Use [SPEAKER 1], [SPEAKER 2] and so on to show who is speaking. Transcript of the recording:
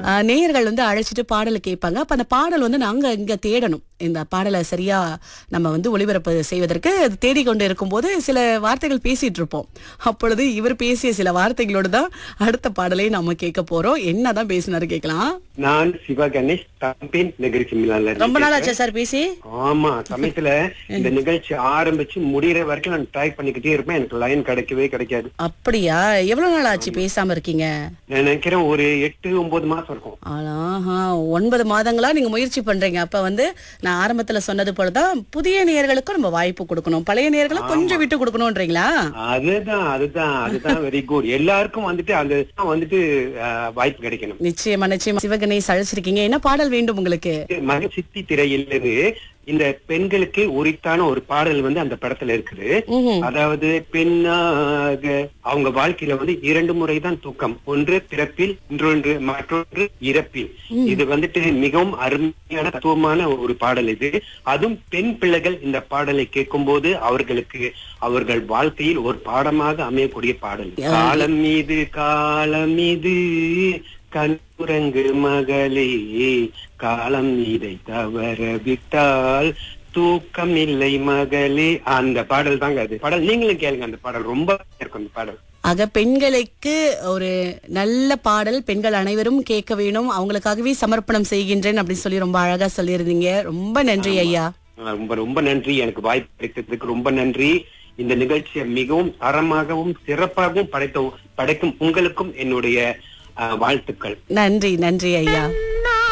[SPEAKER 1] ஆஹ், நேயர்கள் வந்து அழைச்சிட்டு பாடலை கேட்பாங்க அப்ப அந்த பாடல் வந்து நாங்க இங்க தேடணும் இந்த பாடலை சரியா நம்ம வந்து ஒளிபரப்பு செய்வதற்கு அது தேடிக்கொண்டு இருக்கும்போது சில வார்த்தைகள் பேசிட்டு இருப்போம் அப்பொழுது இவர் பேசிய சில வார்த்தைகளோடு தான் அடுத்த பாடலை நம்ம கேட்க போறோம் என்னதான் பேசினாரு கேட்கலாம்
[SPEAKER 2] நான் சிவா கணேஷ் தம்பின் நிகழ்ச்சி மிலான்ல இருந்து
[SPEAKER 1] ரொம்ப நாள் ஆச்சா சார் பேசி
[SPEAKER 2] ஆமா சமயத்துல இந்த நிகழ்ச்சி ஆரம்பிச்சு முடியற வரைக்கும் நான் ட்ரை பண்ணிக்கிட்டே இருப்பேன் எனக்கு லைன் கிடைக்கவே கிடைக்காது
[SPEAKER 1] அப்படியா எவ்வளவு நாள் ஆச்சு பேசாம இருக்கீங்க
[SPEAKER 2] நான் நினைக்கிறேன் ஒரு எட்டு ஒன்பது மாசம் இருக்கும்
[SPEAKER 1] ஆஹா ஒன்பது மாதங்களா நீங்க முயற்சி பண்றீங்க அப்ப வந்து நான் ஆரம்பத்துல சொன்னது போலதான் புதிய நேயர்களுக்கும் நம்ம வாய்ப்பு கொடுக்கணும் பழைய நேயர்களும் கொஞ்சம் விட்டு கொடுக்கணும்ன்றீங்களா
[SPEAKER 2] அதுதான் அதுதான் அதுதான் வெரி குட் எல்லாருக்கும் வந்துட்டு அந்த வந்துட்டு அஹ், வாய்ப்பு கிடைக்கணும்
[SPEAKER 1] நிச்சயமா நிச்சயமா சிவகணேஷ் அழைச்சிருக்கீங்க என்ன பாடல் வேண்டும் உங்களுக்கு
[SPEAKER 2] மக சித்தி திரையிலிருந்து இந்த பெண்களுக்கு உரித்தான ஒரு பாடல் வந்து அந்த படத்துல இருக்குது
[SPEAKER 1] ம்ஹும்.
[SPEAKER 2] அதாவது பெண்ணாக அவங்க வாழ்க்கையில வந்து இரண்டு முறைதான் தூக்கம் ஒன்று பிறப்பில் இன்னொன்று மற்றொன்று இறப்பில் இது வந்துட்டு மிகவும் அருமையான தத்துவமான ஒரு பாடல் இது அதுவும் பெண் பிள்ளைகள் இந்த பாடலை கேட்கும்போது அவர்களுக்கு அவர்கள் வாழ்க்கையில் ஒரு பாடமாக அமையக்கூடிய பாடல் காலம் மீது காலம் மீது கண்புரங்கு மகளே காலம் இதை தவற விட்டால் தூக்கம் இல்லை மகளே அந்த பாடல் தாங்க அது பாடல் நீங்களும் கேளுங்க அந்த பாடல் ரொம்ப இருக்கும் அந்த பாடல்
[SPEAKER 1] ஆக பெண்களுக்கு ஒரு நல்ல பாடல் பெண்கள் அனைவரும் கேட்க வேணும் அவங்களுக்காகவே சமர்ப்பணம் செய்கின்றேன் அப்படின்னு சொல்லி ரொம்ப அழகா சொல்லியிருந்தீங்க ரொம்ப நன்றி ஐயா
[SPEAKER 2] ஆஹ் ரொம்ப ரொம்ப நன்றி எனக்கு வாய்ப்பு கிடைத்ததுக்கு ரொம்ப நன்றி இந்த நிகழ்ச்சியை மிகவும் தரமாகவும் சிறப்பாகவும் படைத்த படைக்கும் உங்களுக்கும் என்னுடைய ஆஹ், வாழ்த்துக்கள்
[SPEAKER 1] நன்றி நன்றி ஐயா